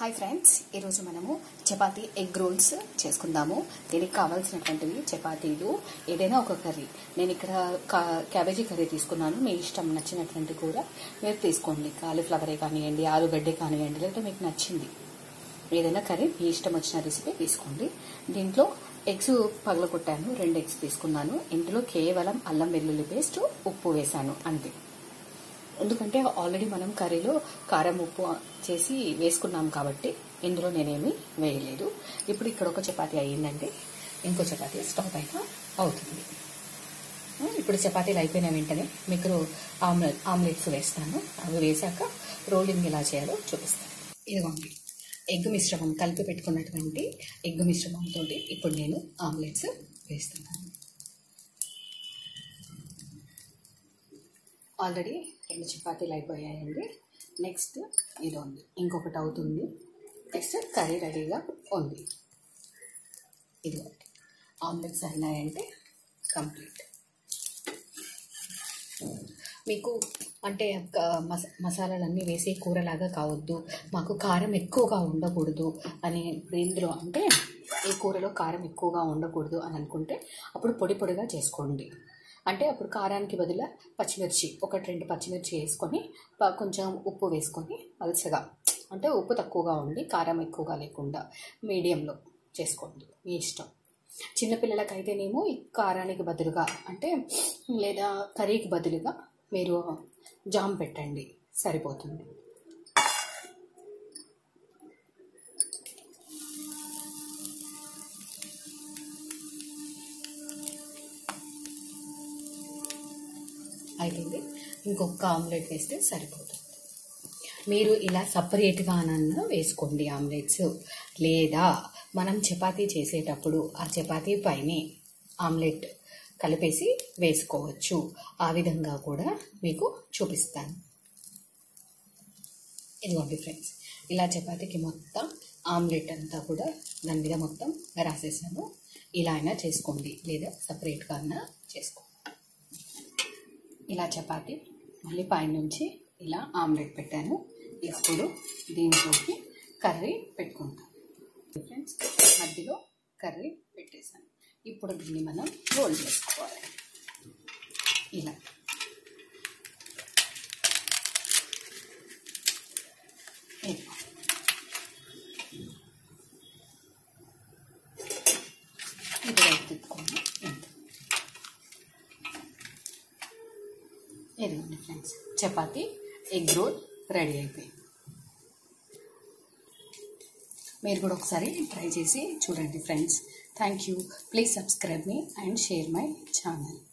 Hi friends ఈరోజు మనము chapati egg rolls చేసుకుందాము దీనికి కావాల్సినటువంటివి చపాతీలు ఏదైనా ఒక కర్రీ నేను ఇక్కడ కా- క్యాబేజీ కర్రీ తీసుకున్నాను మీ ఇష్టం నచ్చినటువంటి కూర మీరు తీసుకోండి కాలీఫ్లవరే కానివ్వండి ఆలుగడ్డే కానివ్వండి లేదా మీకు నచ్చింది ఏదైనా కర్రీ మీ ఇష్టం వచ్చిన రెసిపీ తీసుకోండి దీంట్లో ఎగ్స్ పగలగొట్టాను రెండు ఎగ్స్ తీసుకున్నాను ఇందులో కేవలం అల్లం వెల్లుల్లి పేస్ట్ ఉప్పు వేశాను అంతే ఎందుకంటే ఆల్రెడీ మనం కర్రీలో కారం ఉప్పు చేసి వేసుకున్నాం కాబట్టి ఇందులో నేనేమి వేయలేదు ఇప్పుడు ఇక్కడ ఒక చపాతీ అయ్యిందండి ఇంకో చపాతీ స్టవ్ పైన అవుతుంది ఇప్పుడు చపాతీలు అయిపోయిన వెంటనే మీకు ఆమ్లెట్ ఆమ్లెట్స్ వేస్తాను అవి వేశాక రోలింగ్ ఎలా చేయాలో చూపిస్తాను ఇదిగోండి ఎగ్ మిశ్రమం కలిపి పెట్టుకున్నటువంటి ఎగ్ మిశ్రమంతో ఇప్పుడు నేను ఆమ్లెట్స్ వేస్తున్నాను ఆల్రెడీ రెండు చపాతీలు అయిపోయాయండి నెక్స్ట్ ఇది ఉంది ఇంకొకటి అవుతుంది నెక్స్ట్ కర్రీ రెడీగా ఉంది ఇది ఒకటి ఆమ్లెట్స్ అయినాయంటే కంప్లీట్ మీకు అంటే ఒక మస మసాలాలన్నీ వేసి కూరలాగా కావద్దు మాకు కారం ఎక్కువగా ఉండకూడదు అని ఇప్పుడు ఇందులో అంటే ఈ కూరలో కారం ఎక్కువగా ఉండకూడదు అని అనుకుంటే అప్పుడు పొడి పొడిగా చేసుకోండి అంటే అప్పుడు కారానికి బదులు పచ్చిమిర్చి ఒకటి రెండు పచ్చిమిర్చి వేసుకొని ప- కొంచెం ఉప్పు వేసుకొని పలుచగా అంటే ఉప్పు తక్కువగా ఉండి కారం ఎక్కువగా లేకుండా మీడియంలో చేసుకోండి మీ ఇష్టం చిన్నపిల్లలకైతేనేమో ఈ కారానికి బదులుగా అంటే లేదా కర్రీకి బదులుగా మీరు జామ్ పెట్టండి సరిపోతుంది అయిపోయింది ఇంకొక ఆమ్లెట్ వేస్తే సరిపోతుంది మీరు ఇలా సపరేట్గా అన్న వేసుకోండి ఆమ్లెట్స్ లేదా మనం చపాతీ చేసేటప్పుడు ఆ చపాతీ పైనే ఆమ్లెట్ కలిపేసి వేసుకోవచ్చు ఆ విధంగా కూడా మీకు చూపిస్తాను ఇదిగోండి ఫ్రెండ్స్ ఇలా చపాతీకి మొత్తం ఆమ్లెట్ అంతా కూడా దాని మీద మొత్తం రాసేసాను ఇలా అయినా చేసుకోండి లేదా సపరేట్గా అయినా చేసుకోండి ఇలా చపాతి మళ్ళీ పైనుంచి ఇలా ఆమ్లెట్ పెట్టాను ఇప్పుడు దీంట్లోకి కర్రీ పెట్టుకుంటాం ఫ్రెండ్స్ మధ్యలో కర్రీ పెట్టేశాను ఇప్పుడు దీన్ని మనం రోల్ చేసుకోవాలి ఇలా ఇలా. ఇది వైపు తిప్పుకోండి ఇంత. ఇదిగోండి friends chapati egg roll ready అయిపోయింది మీరు కూడా ఒకసారి ట్రై చేసి చూడండి friends thank you please subscribe me and share my channel